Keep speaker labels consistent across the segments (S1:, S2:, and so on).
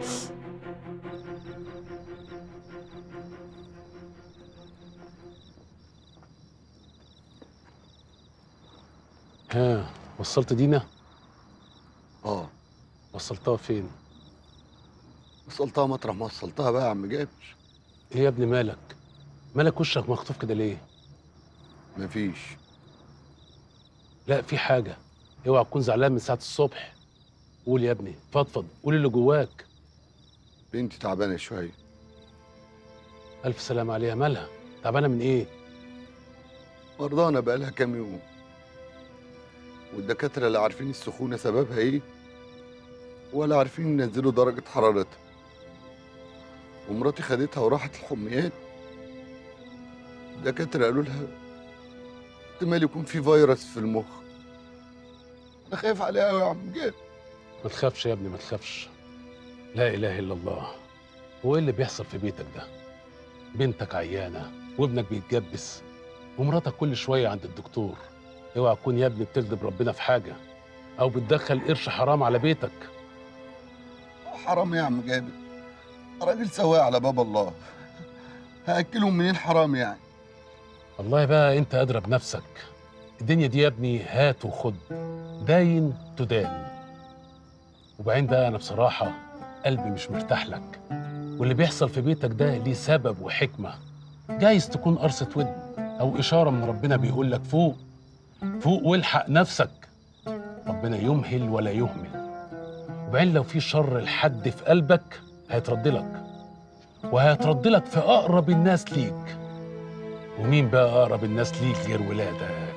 S1: ها وصلت دينا
S2: اه
S1: وصلتها فين
S2: وصلتها مطرح ما وصلتها بقى يا عم جابر
S1: ايه يا ابني مالك مالك وشك مخطوف كده ليه
S2: مفيش
S1: لا في حاجه اوعى تكون زعلان من ساعه الصبح قول يا ابني فضفض قول اللي جواك
S2: بنتي تعبانه شويه
S1: الف سلام عليها مالها تعبانه من ايه
S2: مرضانه بقى لها كام يوم والدكاتره لا عارفين السخونه سببها ايه ولا عارفين ينزلوا درجه حرارتها ومراتي خدتها وراحت الحميات الدكاتره قالوا لها احتمال يكون في فيروس في المخ انا خايف عليها قوي يا عم جابر
S1: ما تخافش يا ابني ما تخافش لا اله الا الله هو ايه اللي بيحصل في بيتك ده بنتك عيانه وابنك بيتجبس ومراتك كل شويه عند الدكتور اوعى تكون يا ابني بتكذب ربنا في حاجه او بتدخل قرش حرام على بيتك
S2: حرام يا عم جابر راجل سواق على باب الله هاكلهم منين حرام يعني
S1: والله بقى انت ادرى بنفسك الدنيا دي يا ابني هات وخد داين تدان وبعدين بقى انا بصراحه قلبي مش مرتاح لك واللي بيحصل في بيتك ده ليه سبب وحكمه جايز تكون قرصه ودن او اشاره من ربنا بيقول لك فوق فوق والحق نفسك ربنا يمهل ولا يهمل وبعدين لو في شر لحد في قلبك هيترد لك وهيترد لك في اقرب الناس ليك ومين بقى اقرب الناس ليك غير ولادك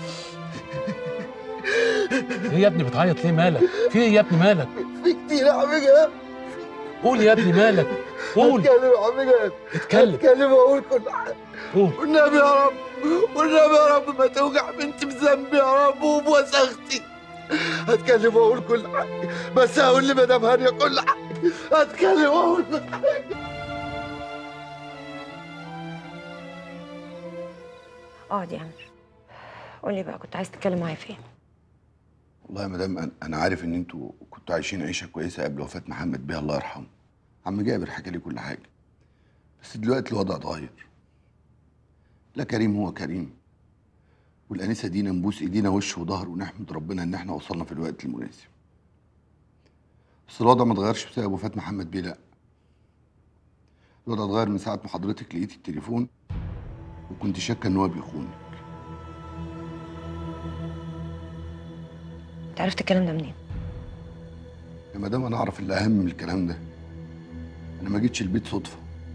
S1: ايه يا ابني بتعيط ليه مالك في ايه يا ابني مالك
S2: في كتير يا عم جابر
S1: قول يا ابني مالك قول
S2: اتكلم يا عم جابر
S1: اتكلم
S2: اتكلم واقول كل حاجه
S1: قول
S2: والنبي يا رب والنبي يا رب ما توجع بنتي بذنبي يا رب وبوسختي هتكلم واقول كل حاجه بس هقول لمدام هانيه كل حاجه هتكلم واقول كل حاجه
S3: اقعد يا عمرو قولي بقى كنت عايز تتكلم معايا فين
S2: والله يا مدام أنا- انا عارف ان انتوا كنتوا عايشين عيشه كويسه قبل وفاه محمد بيه الله يرحمه عم جابر حكى لي كل حاجه بس دلوقتي الوضع اتغير لا كريم هو كريم والانسه دينا نبوس ايدينا وش وظهر ونحمد ربنا ان احنا وصلنا في الوقت المناسب بس الوضع ما اتغيرش بسبب وفاه محمد بيه لا الوضع اتغير من ساعه ما حضرتك لقيتي التليفون وكنت شاكه ان هو بيخونك
S3: انت عرفت الكلام ده منين
S2: يا مدام انا اعرف اللي اهم من الكلام ده انا ما جيتش البيت صدفه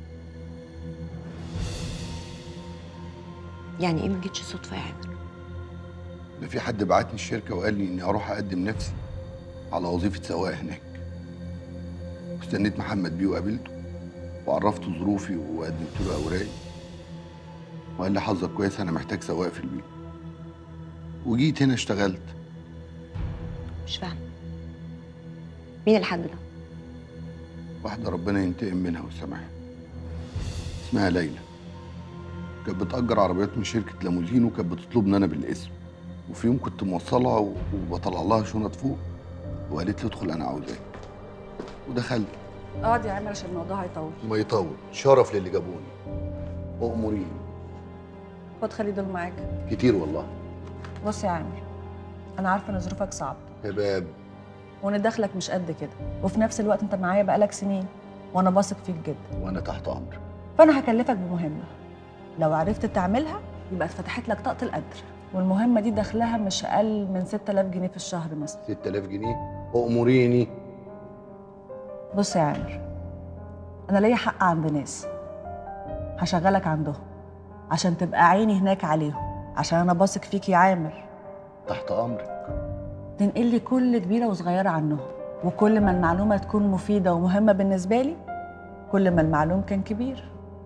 S3: يعني ايه ما جيتش صدفه يا عامر
S2: ده في حد بعتني الشركه وقال لي اني اروح اقدم نفسي على وظيفه سواق هناك واستنيت محمد بيه وقابلته وعرفته ظروفي وقدمت له اوراقي وقال لي حظك كويس انا محتاج سواق في البيت وجيت هنا اشتغلت
S3: مش فاهمه مين الحد ده
S2: واحده ربنا ينتقم منها ويسامحها اسمها ليلى كانت بتأجر عربيات من شركة لاموزين وكانت بتطلبني أنا بالاسم وفي يوم كنت موصلها و- وبطلع لها شنط فوق وقالت لي ادخل أنا عاوزاك ودخلت
S4: اقعد يا عامر عشان الموضوع هيطول
S2: ما يطول شرف للي جابوني أؤمرين
S4: خد خلي دول معاك
S2: كتير والله
S4: بص يا عامر انا عارفه ان ظروفك صعبه
S2: شباب
S4: وان دخلك مش قد كده وفي نفس الوقت انت معايا بقالك سنين وانا باثق فيك جدا
S2: وأنا تحت أمر
S4: فانا هكلفك بمهمه لو عرفت تعملها يبقى اتفتحت لك طاقه القدر والمهمه دي دخلها مش اقل من 6000 جنيه في الشهر مثلا
S2: 6000 جنيه أؤمريني
S4: بص يا عامر انا ليا حق عند ناس هشغلك عندهم عشان تبقى عيني هناك عليهم عشان انا باثق فيك يا عامر
S2: تحت أمرك
S4: تنقل لي كل كبيرة وصغيرة عنهم وكل ما المعلومة تكون مفيدة ومهمة بالنسبة لي كل ما المعلوم كان كبير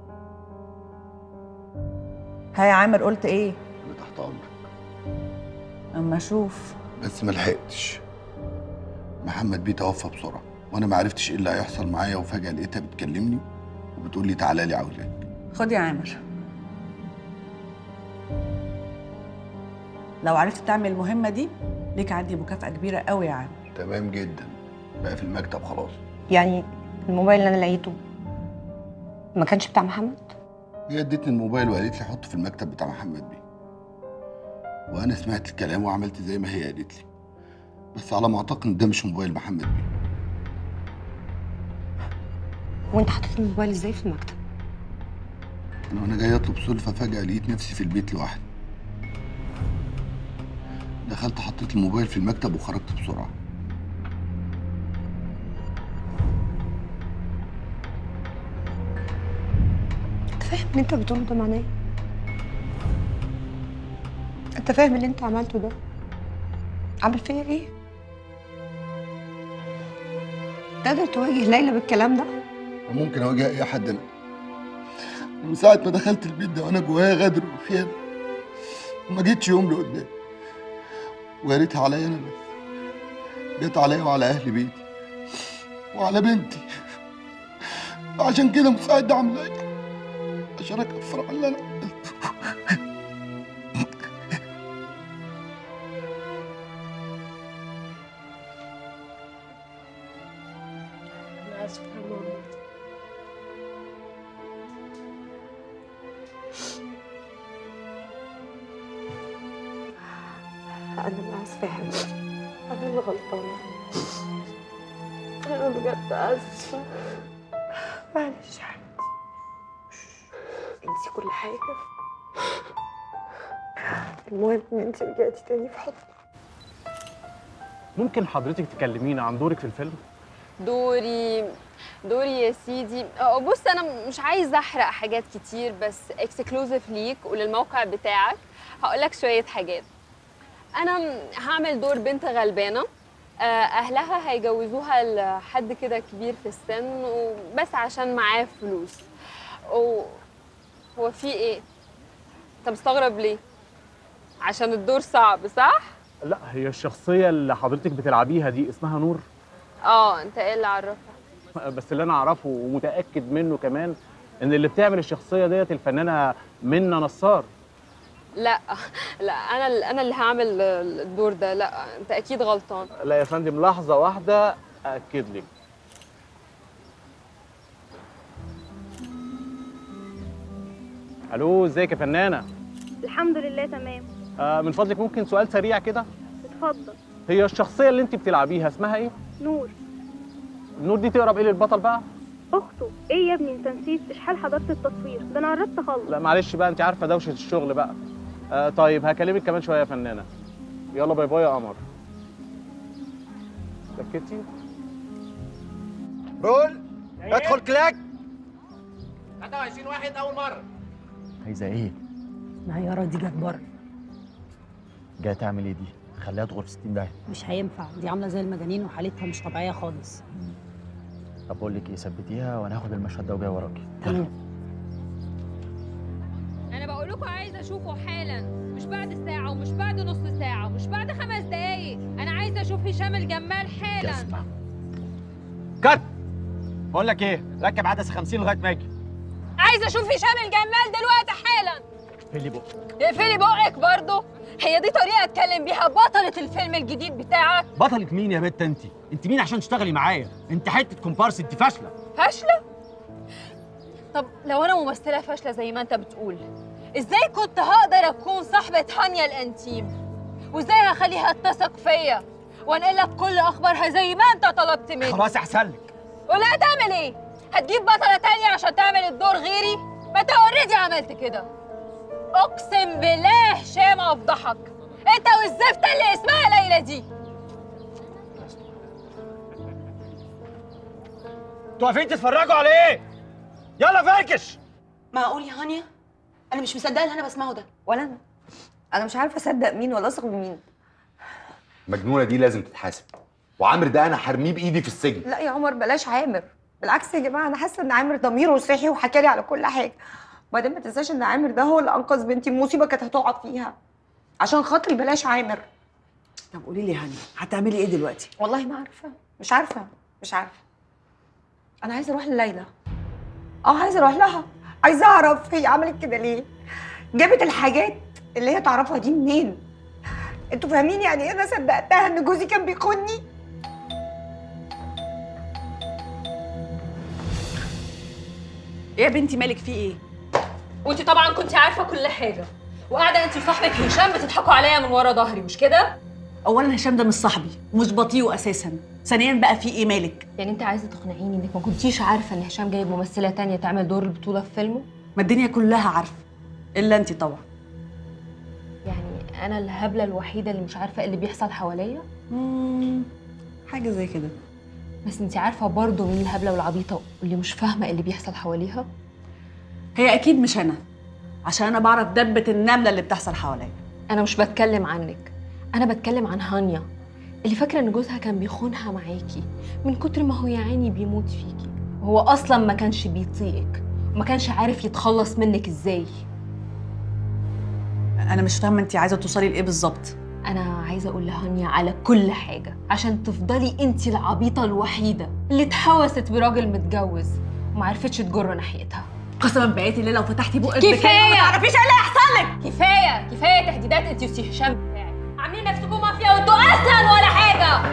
S4: ها يا عامر قلت ايه
S2: أنا تحت أمرك
S4: اما اشوف
S2: بس ما لحقتش محمد بيه توفى بسرعة وأنا ما عرفتش إيه اللي هيحصل معايا وفجأة لقيتها بتكلمني وبتقول لي تعالى لي عاوزاك
S4: خد يا عامر لو عرفت تعمل المهمة دي ليك عندي مكافأة كبيرة قوي يا عامر
S2: تمام جدا بقى في المكتب خلاص
S3: يعني الموبايل اللي انا لقيته ما كانش بتاع محمد
S2: هي ادتني الموبايل وقالت لي حطه في المكتب بتاع محمد بيه وانا سمعت الكلام وعملت زي ما هي قالت لي بس على ما اعتقد إن ده مش موبايل محمد بيه
S3: وانت حطيت الموبايل ازاي في المكتب
S2: انا وانا جاي اطلب سلفة فجأة لقيت نفسي في البيت لوحدي دخلت حطيت الموبايل في المكتب وخرجت بسرعة
S3: انت فاهم اللي انت بتقوله ده معناه ايه انت فاهم اللي انت عملته ده عامل فيا ايه تقدر تواجه ليلى بالكلام ده
S2: وممكن اواجه اي حد انا من ساعة ما دخلت البيت ده وانا جوايا غدر وخيانة وما جيتش يوم لقدام ويا ريتها عليا انا بس جت عليا وعلى اهل بيتي وعلى بنتي عشان كده مساعد ده عامله ايه عشان اكفر على اللي انا عملته
S3: انا اسفه يا ماما انا اللي اسفه يا حبيبتي انا اللي غلطانه انا بجد اسفه معلش يا حبيبتي انسي كل حاجه المهم ان انت رجعتي تاني في حضني
S5: ممكن حضرتك تكلمينا عن دورك في الفيلم؟
S6: دوري دوري يا سيدي أه، بص انا مش عايزه احرق حاجات كتير بس اكسكلوزيف ليك وللموقع بتاعك هقول لك شويه حاجات انا هعمل دور بنت غلبانه آه، اهلها هيجوزوها لحد كده كبير في السن وبس عشان معاه فلوس و... هو في ايه انت مستغرب ليه عشان الدور صعب صح
S5: لا هي الشخصية اللي حضرتك بتلعبيها دي اسمها نور
S6: اه انت ايه اللي عرفك
S5: بس اللي انا اعرفه ومتأكد منه كمان ان اللي بتعمل الشخصية ديت الفنانة منى نصار
S6: لا لا انا ال- انا اللي هعمل الدور ده لا انت اكيد غلطان
S5: لا يا فندم لحظة واحدة أأكد لك ألو ازيك يا فنانة؟
S7: الحمد لله تمام
S5: آه من فضلك ممكن سؤال سريع كده؟
S7: اتفضل
S5: هي الشخصية اللي أنت بتلعبيها اسمها إيه؟
S7: نور
S5: نور دي تقرب إيه للبطل بقى؟
S7: اخته ايه يا ابني انت نسيت اشحال حضرت التصوير ده انا قربت اخلص
S5: لا معلش بقى أنت عارفة دوشة الشغل بقى آه طيب هكلمك كمان شوية يا فنانة يلا باي باي يا قمر سكتي؟
S8: رول ادخل كلاك
S9: عايزه ايه؟
S10: معيارة دي جت بره
S9: جايه تعمل ايه دي؟ خليها تغور في 60 داهيه
S10: مش هينفع دي عاملة زي المجانين وحالتها مش طبيعية خالص
S9: طب بقول لك ايه ثبتيها وانا هاخد المشهد ده وجاي وراكي
S10: تمام
S6: انا بقول لكم عايزه اشوفه حالا مش بعد ساعه ومش بعد نص ساعه ومش بعد خمس دقايق انا عايزه اشوف هشام الجمال حالا
S9: جزمه
S8: كات بقول لك ايه ركب عدسه 50 لغايه ما اجي
S6: عايزه اشوف هشام الجمال دلوقتي حالا
S9: فيلي بق
S6: اقفلي بقك برضه هي دي طريقه اتكلم بيها بطله الفيلم الجديد بتاعك
S8: بطلة مين يا بت انت انت مين عشان تشتغلي معايا انت حته كومبارس انت فاشله
S6: فاشله طب لو انا ممثله فاشله زي ما انت بتقول ازاي كنت هقدر اكون صاحبه هانيا الانتيم وازاي هخليها تثق فيا وانقل لك كل اخبارها زي ما انت طلبت مني
S8: خلاص احسن لك
S6: ولا هتعمل ايه هتجيب بطله تانية عشان تعمل الدور غيري ما انت اوريدي عملت كده اقسم بالله هشام افضحك انت والزفته اللي اسمها ليلى دي
S8: انتوا واقفين تتفرجوا على ايه يلا فركش
S11: معقول يا هانيا انا مش مصدقه اللي انا بسمعه ده
S3: ولا انا انا مش عارفه اصدق مين ولا اثق بمين
S12: المجنونه دي لازم تتحاسب وعامر ده انا هرميه بايدي في السجن
S3: لا يا عمر بلاش عامر بالعكس يا جماعه انا حاسه ان عامر ضميره صحي وحكى لي على كل حاجه وبعدين ما تنساش ان عامر ده هو اللي انقذ بنتي من مصيبه كانت هتقع فيها عشان خاطري بلاش عامر
S11: طب قولي لي هانيا هتعملي ايه دلوقتي
S3: والله ما عارفه مش عارفه مش عارفه انا عايزه اروح لليلى اه عايزه اروح لها عايزه اعرف هي عملت كده ليه جابت الحاجات اللي هي تعرفها دي منين انتوا فاهمين يعني ايه انا صدقتها ان جوزي كان بيخوني
S4: ايه يا بنتي مالك في ايه
S6: وانت طبعا كنت عارفه كل حاجه وقاعده انت وصاحبك هشام بتضحكوا عليا من ورا ظهري مش كده
S4: اولا هشام ده مش صاحبي ومش بطيئه اساسا ثانيا بقى في ايه مالك
S6: يعني انت عايزه تقنعيني انك ما كنتيش عارفه ان هشام جايب ممثله تانية تعمل دور البطوله في فيلمه
S4: ما الدنيا كلها عارفه الا انت طبعا
S6: يعني انا الهبله الوحيده اللي مش عارفه ايه اللي بيحصل حواليا
S4: مم، حاجه زي كده
S6: بس انت عارفه برضه مين الهبله والعبيطه واللي مش فاهمه ايه اللي بيحصل حواليها
S4: هي اكيد مش انا عشان انا بعرف دبه النمله اللي بتحصل حواليا
S6: انا مش بتكلم عنك انا بتكلم عن هانيا اللي فاكره ان جوزها كان بيخونها معاكي من كتر ما هو يا عيني بيموت فيكي وهو اصلا ما كانش بيطيقك وما كانش عارف يتخلص منك ازاي
S4: انا مش فاهمه انت عايزه توصلي لايه بالظبط
S6: انا عايزه اقول لهانيا على كل حاجه عشان تفضلي انت العبيطه الوحيده اللي اتحوست براجل متجوز وما عرفتش تجر ناحيتها
S4: قسما بقيتي الليله لو فتحتي بقك
S6: كفاية.
S4: بكلمة ما تعرفيش ايه اللي هيحصل لك
S6: كفايه كفايه تهديدات انت وسي هشام بتاعك عاملين نفسكم مافيا وانتوا اصلا ولا حاجه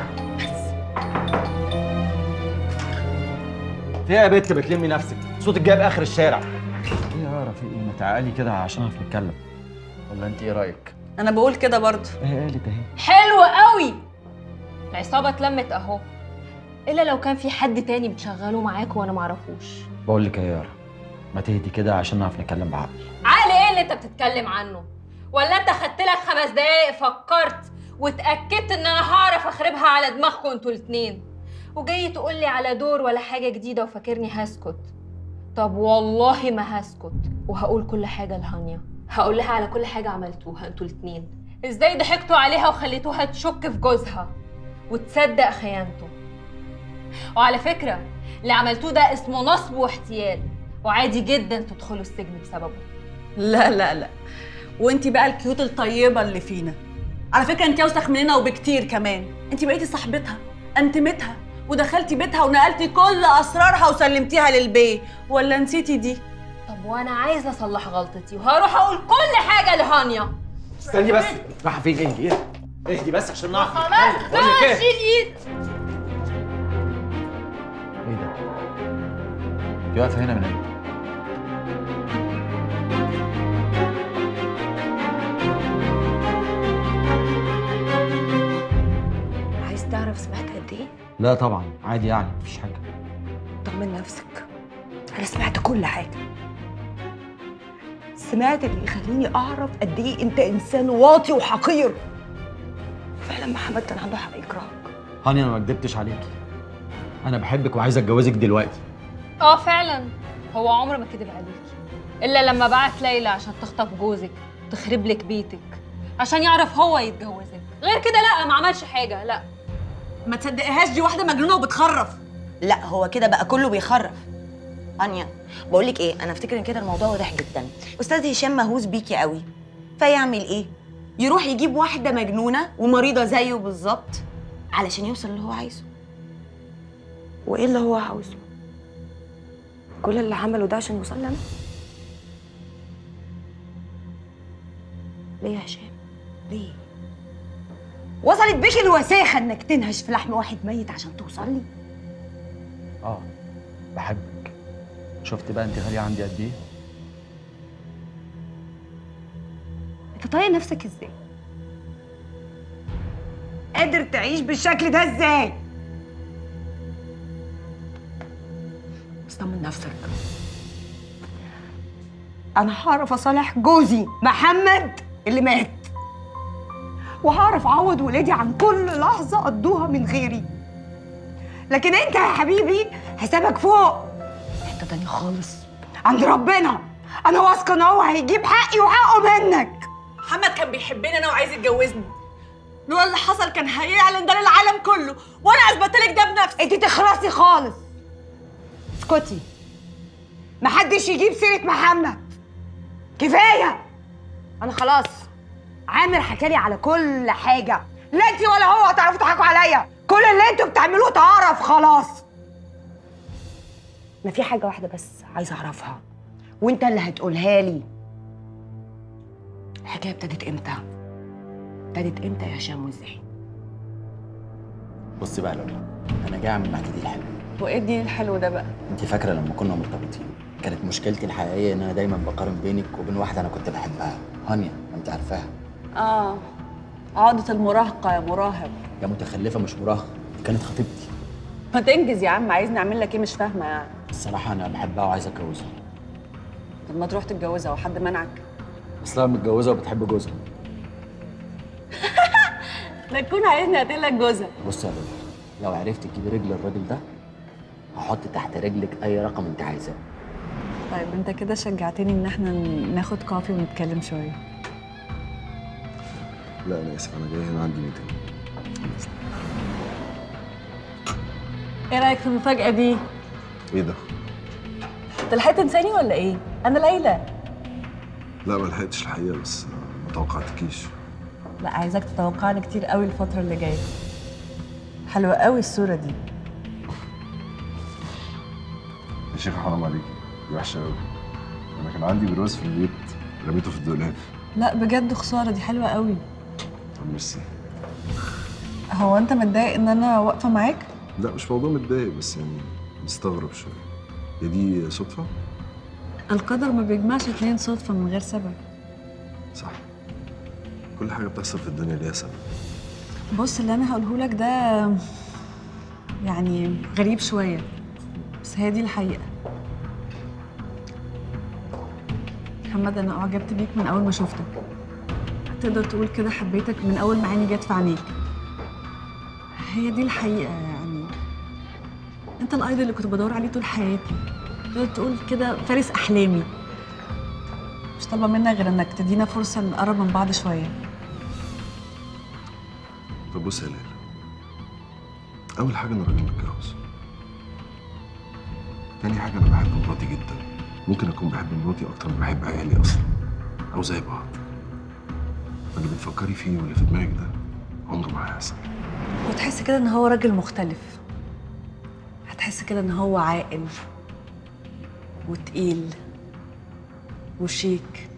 S8: في ايه يا بت بتلمي نفسك صوتك جايب اخر الشارع
S9: ايه يا يارا في ايه ما تعالي كده عشان نعرف نتكلم ولا انت ايه رايك
S4: انا بقول كده برضه
S9: ايه قالت اهي
S6: حلو قوي العصابه اتلمت اهو الا لو كان في حد تاني بتشغله معاك وانا معرفوش
S9: بقول لك ايه يا يارا ما تهدي كده عشان نعرف نتكلم بعقل
S6: عقل ايه اللي انت بتتكلم عنه ولا انت خدت لك خمس دقايق فكرت واتاكدت ان انا هعرف اخربها على دماغكم انتوا الاتنين وجاي تقول لي على دور ولا حاجه جديده وفاكرني هسكت طب والله ما هسكت وهقول كل حاجه لهانيا هقول لها على كل حاجه عملتوها انتوا الاتنين ازاي ضحكتوا عليها وخليتوها تشك في جوزها وتصدق خيانته وعلى فكره اللي عملتوه ده اسمه نصب واحتيال وعادي جدا تدخلوا السجن بسببه
S4: لا لا لا وانت بقى الكيوت الطيبه اللي فينا على فكره انت اوسخ مننا وبكتير كمان انت بقيتي صاحبتها انتمتها ودخلتي بيتها ونقلتي كل اسرارها وسلمتيها للبيه ولا نسيتي دي
S6: طب وانا عايزه اصلح غلطتي وهروح اقول كل حاجه لهانيا
S8: استني بس رايحه فين اهدي اهدي اهدي بس عشان نعرف
S6: خلاص
S8: نتكلم. بقول لك
S6: بقى
S8: ايه
S6: شيل ايد
S9: ايه ده انت واقفه هنا من امتى
S3: عايز تعرف سمعت قد ايه؟
S9: لا طبعا عادي يعني مفيش حاجه
S3: طمن نفسك انا سمعت كل حاجه سمعت اللي يخليني اعرف قد ايه انت انسان واطي وحقير فعلا محمد كان عنده حق يكرهك
S9: هاني انا ما كدبتش عليكي انا بحبك وعايز اتجوزك دلوقتي
S6: اه فعلا هو عمره ما كذب عليكي الا لما بعت ليلى عشان تخطف جوزك تخرب لك بيتك عشان يعرف هو يتجوزك غير كده لا ما عملش حاجه لا
S4: ما تصدقيهاش دي واحده مجنونه وبتخرف
S11: لا هو كده بقى كله بيخرف انيا بقول لك ايه انا افتكر ان كده الموضوع واضح جدا استاذ هشام مهووس بيكي قوي فيعمل ايه يروح يجيب واحده مجنونه ومريضه زيه بالظبط علشان يوصل اللي هو عايزه
S3: وايه اللي هو عاوزه كل اللي عمله ده عشان يوصل لنا ليه يا هشام ليه وصلت بيك الوساخه انك تنهش في لحم واحد ميت عشان توصل لي
S9: اه بحبك شفت بقى انت غاليه عندي قد ايه
S3: انت طايق نفسك ازاي قادر تعيش بالشكل ده ازاي بس طمن نفسك انا هعرف اصالح جوزي محمد اللي مات وهعرف اعوض ولادي عن كل لحظه قضوها من غيري لكن انت يا حبيبي حسابك فوق حته تانية خالص عند ربنا انا واثقه ان هو هيجيب حقي وحقه منك
S4: محمد كان بيحبني انا وعايز يتجوزني لولا اللي حصل كان هيعلن ده للعالم كله وانا اثبت لك ده بنفسي
S3: انت تخرسي خالص اسكتي محدش يجيب سيره محمد كفايه انا خلاص عامر حكالي على كل حاجه لا انت ولا هو هتعرفوا تضحكوا عليا كل اللي انتوا بتعملوه اتعرف خلاص ما في حاجه واحده بس عايزه اعرفها وانت اللي هتقولها لي الحكايه ابتدت امتى ابتدت امتى يا هشام وازاي
S9: بصي بقى يا لولا انا جاي اعمل معاكي دي الحلو
S4: وايه الدين الحلو ده بقى
S9: انت فاكره لما كنا مرتبطين كانت مشكلتي الحقيقيه ان انا دايما بقارن بينك وبين واحده انا كنت بحبها هانيا انت عارفاها
S4: اه عقدة المراهقة يا مراهق
S9: يا متخلفه مش مراهقه دي كانت خطيبتي
S4: ما تنجز يا عم عايزني اعمل لك ايه مش فاهمة يعني
S9: الصراحه انا بحبها وعايز اتجوزها
S4: طب ما تروح تتجوزها وحد منعك
S9: اصلها متجوزه وبتحب جوزها
S4: لا تكون عايزني اقتلك جوزها
S9: بص يا لولو لو عرفت تجيبي رجل الراجل ده هحط تحت رجلك اي رقم انت عايزاه
S4: طيب انت كده شجعتني ان احنا ناخد كافي ونتكلم شوية
S13: لا انا اسف انا جاي هنا عندي ميتنج
S4: ايه رايك في المفاجأة دي؟
S13: ايه ده؟
S4: انت لحقت تنساني ولا ايه؟ انا ليلى
S13: لا ما لحقتش الحقيقه بس ما توقعتكيش
S4: لا عايزاك تتوقعني كتير قوي الفترة اللي جاية حلوة قوي الصورة دي
S13: يا شيخ حرام عليكي دي وحشه قوي انا كان عندي برواز في البيت رميته في الدولاب
S4: لا بجد خسارة دي حلوة قوي
S13: طب ميرسي
S4: هو انت متضايق ان انا واقفة معاك؟
S13: لا مش موضوع متضايق بس يعني مستغرب شويه هي دي صدفه
S4: القدر ما بيجمعش اتنين صدفة من غير سبب
S13: صح كل حاجه بتحصل في الدنيا ليها سبب
S4: بص اللي انا هقوله لك ده يعني غريب شوية بس هي دي الحقيقة محمد انا اعجبت بيك من اول ما شفتك تقدر تقول كده حبيتك من اول ما عيني جت في عينيك هي دي الحقيقة يعني انت الايدل اللي كنت بدور عليه طول حياتي تقدر تقول كده فارس احلامي مش طالبة منك غير انك تدينا فرصة نقرب من بعض شوية
S13: طب بص يا ليلى اول حاجه انا راجل متجوز تاني حاجه انا بحب مراتي جدا ممكن اكون بحب مراتي اكتر من بحب عيالي اصلا او زي بعض اللي بتفكري فيه واللي في دماغك ده عمره ما هيحصل
S4: وتحس كده ان هو راجل مختلف هتحس كده ان هو عاقل وتقيل وشيك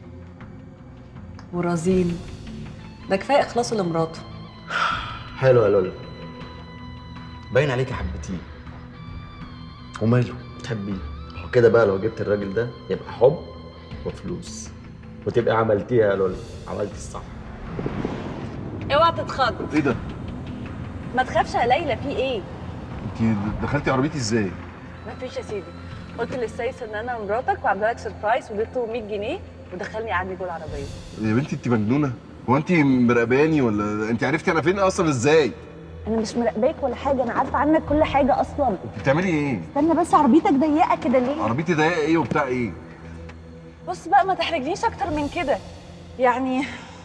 S4: ورزين ده كفايه اخلاصه لمراته
S9: حلو يا لولا باين عليكي حبيتيه وماله بتحبيه هو كده بقى لو جبت الراجل ده يبقى حب وفلوس وتبقى عملتيها يا لولا عملتي الصح
S4: اوعى تتخض
S13: ايه ده؟
S4: ما تخافش يا ليلى في ايه
S13: انت دخلتي عربيتي ازاي؟
S4: ما فيش يا سيدي قلت للسيس ان انا مراتك وعامله لك سربرايز واديته 100 جنيه ودخلني قعدني جوه العربيه
S13: يا بنتي انت مجنونه هو انت مراقباني ولا انت عرفتي انا فين اصلا ازاي؟
S14: انا مش مراقباك ولا حاجه انا عارفه عنك كل حاجه اصلا
S13: انت بتعملي ايه؟
S14: استنى بس عربيتك ضيقه كده ليه
S13: عربيتي ضيقه ايه وبتاع ايه؟
S4: بص بقى ما تحرجنيش اكتر من كده يعني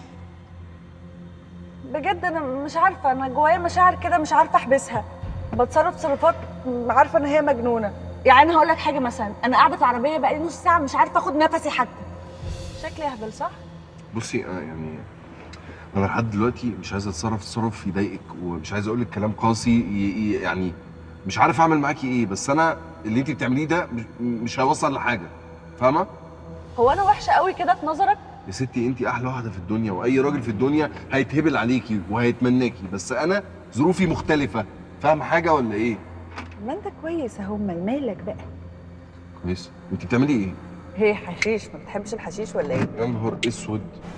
S4: بجد انا مش عارفه انا جوايا مشاعر كده مش عارفه احبسها بتصرف تصرفات عارفه ان هي مجنونه يعني انا هقول لك حاجه مثلا انا قاعده في العربيه بقالي نص ساعه مش عارفه اخد نفسي حتى شكلي اهبل صح
S13: بصي انا يعني انا لحد دلوقتي مش عايز اتصرف تصرف يضايقك ومش عايز اقول لك كلام قاسي ي- ي- يعني مش عارف اعمل معاكي ايه بس انا اللي انت بتعمليه ده مش- مش هيوصل لحاجه فاهمه؟
S4: هو انا وحشه قوي كده في نظرك
S13: يا ستي انت احلى واحده في الدنيا واي راجل في الدنيا هيتهبل عليكي وهيتمناكي بس انا ظروفي مختلفه فاهمه حاجه ولا ايه؟
S4: ما انت كويس اهو امال مالك بقى
S13: كويس انت بتعملي ايه؟
S4: هي حشيش ما بتحبش الحشيش ولا ايه
S13: يا نهار اسود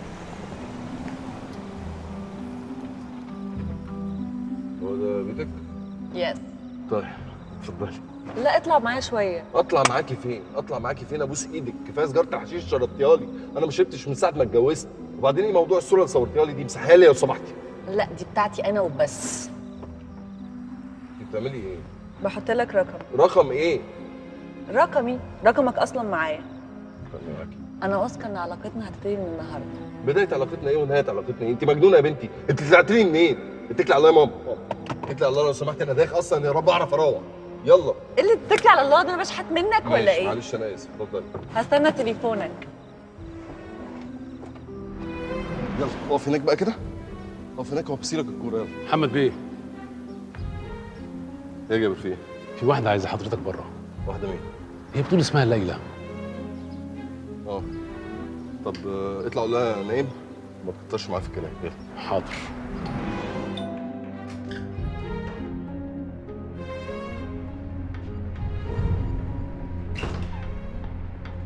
S13: هو ده بيتك؟
S4: يس
S13: طيب اتفضلي
S4: لا اطلع معايا شويه
S13: اطلع معاكي فين؟ اطلع معاكي فين ابوس ايدك كفايه سجاره الحشيش شربتيها لي انا ما شربتش من ساعه ما اتجوزت وبعدين ايه موضوع الصوره اللي صورتيها لي دي مسحها لي لو سمحتي
S4: لا دي بتاعتي انا وبس
S13: انت بتعملي ايه؟
S4: بحط لك رقم
S13: رقم ايه؟
S4: رقمي رقمك اصلا معايا
S13: خليني معاكي
S4: انا واثقه ان علاقتنا هتبتدي من النهارده
S13: بدايه علاقتنا ايه ونهايه علاقتنا ايه؟ انت مجنونه يا بنتي انت طلعت لي منين؟ اتكلي على الله يا ماما اتكلي على الله لو سمحتي انا دايخ اصلا يا رب اعرف اروح يلا
S4: ايه اللي تتكلي على الله ده انا بشحت منك ولا
S13: ماشي،
S4: ايه
S13: معلش انا اسف اتفضلي
S4: هستنى تليفونك
S13: يلا اقف هناك بقى كده اقف هناك وابصي لك الكوره يلا
S1: محمد بيه
S13: ايه يا جابر في ايه؟
S1: في واحده عايزه حضرتك بره
S13: واحده مين؟
S1: هي بتقول اسمها ليلى
S13: اه طب آه، اطلع قول لها نايم ما تكترش معايا في الكلام يلا
S1: حاضر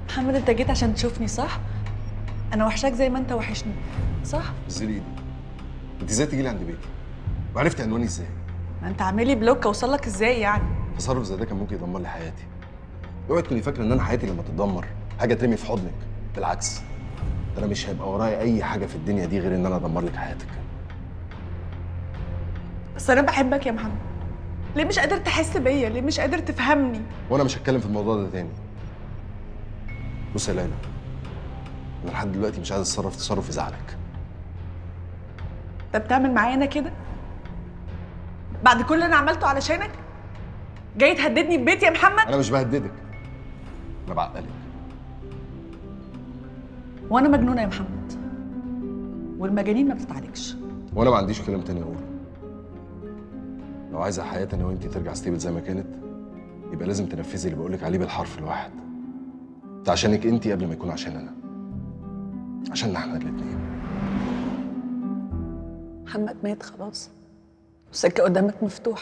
S4: محمد انت جيت عشان تشوفني صح انا وحشاك زي ما انت وحشني صح
S13: نزلي ايدي انت ازاي تيجي لي عند بيتي وعرفتي عنواني ازاي
S4: ما انت عامل لي بلوك اوصل لك ازاي يعني
S13: تصرف زي ده كان ممكن يدمر لي حياتي اوعي تكوني فاكره ان انا حياتي لما تتدمر حاجه ترمي في حضنك بالعكس انا مش هيبقى ورايا اي حاجه في الدنيا دي غير ان انا ادمر لك حياتك
S4: بس انا بحبك يا محمد ليه مش قادر تحس بيا ليه مش قادر تفهمني
S13: وانا مش هتكلم في الموضوع ده تاني بص يا ليلى انا لحد دلوقتي مش عايز اتصرف تصرف يزعلك
S4: انت بتعمل معايا انا كده بعد كل اللي انا عملته علشانك جاي تهددني ببيتي يا محمد
S13: انا مش بهددك انا بعقلك
S4: وانا مجنونه يا محمد والمجانين ما بتتعالجش
S13: وانا ما عنديش كلام تاني اقوله لو عايزه حياتي انا وانتي ترجع ستيبل زي ما كانت يبقى لازم تنفذي اللي بقولك عليه بالحرف الواحد ده عشانك انتي قبل ما يكون عشان انا عشاننا احنا الاتنين
S4: محمد مات خلاص والسكه قدامك مفتوحه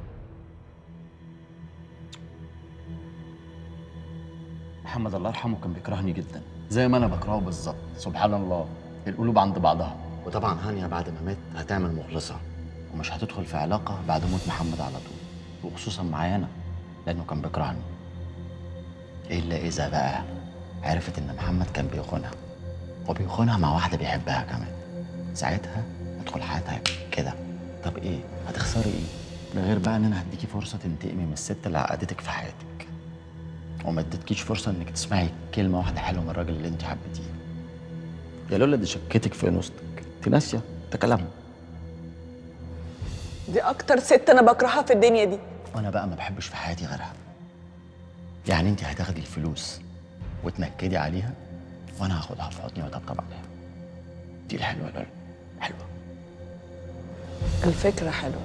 S9: محمد الله يرحمه كان بيكرهني جدا زي ما انا بكرهه بالظبط سبحان الله القلوب عند بعضها وطبعا هانيا بعد ما مات هتعمل مخلصه ومش هتدخل في علاقه بعد موت محمد على طول وخصوصا معايا انا لانه كان بيكرهني الا اذا بقى عرفت ان محمد كان بيخونها وبيخونها مع واحده بيحبها كمان ساعتها ادخل حياتها كده طب ايه هتخسري ايه ده غير بقى ان انا هديكي فرصه تنتقمي من الست اللي عقدتك في حياتك وما اديتكيش فرصه انك تسمعي كلمه واحده حلوه من الراجل اللي انت حبيتيه يا لولا دي شكتك في نوستك انت ناسيه ده كلامها
S4: دي اكتر ست انا بكرهها في الدنيا دي
S9: وانا بقى ما بحبش في حياتي غيرها يعني انت هتاخدي الفلوس وتنكدي عليها وانا هاخدها في حضني وطبطب عليها دي الحلوه لولا حلوه
S4: الفكره حلوه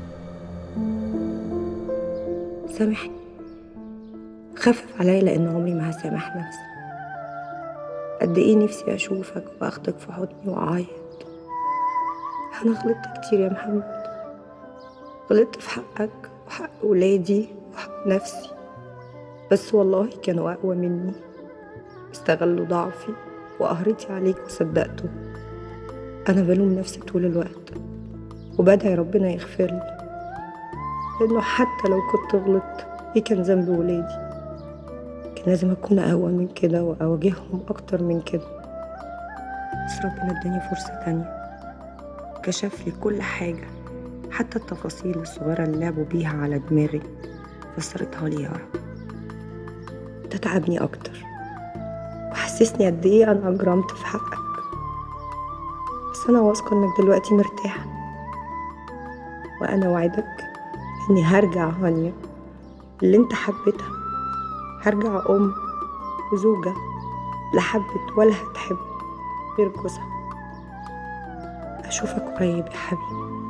S3: سامحني خفف عليا لان عمري ما هسامح نفسي قد ايه نفسي اشوفك واخدك في حضني واعيط انا غلطت كتير يا محمد غلطت في حقك وحق ولادي وحق نفسي بس والله كانوا اقوى مني استغلوا ضعفي وقهرتي عليك وصدقته انا بلوم نفسي طول الوقت وبدعي ربنا يغفر لي لانه حتى لو كنت غلطت ايه كان ذنب ولادي كان لازم اكون اقوى من كده واواجههم اكتر من كده بس ربنا اداني فرصه تانية كشف لي كل حاجه حتى التفاصيل الصغيره اللي لعبوا بيها على دماغي فسرتها لي يا رب ده تعبني اكتر وحسسني قد ايه انا اجرمت في حقك بس انا واثقه انك دلوقتي مرتاح وانا وعدك اني هرجع هانيا اللي انت حبيتها هرجع ام وزوجة لا حبت ولا هتحب غير جوزها اشوفك قريب يا حبيبي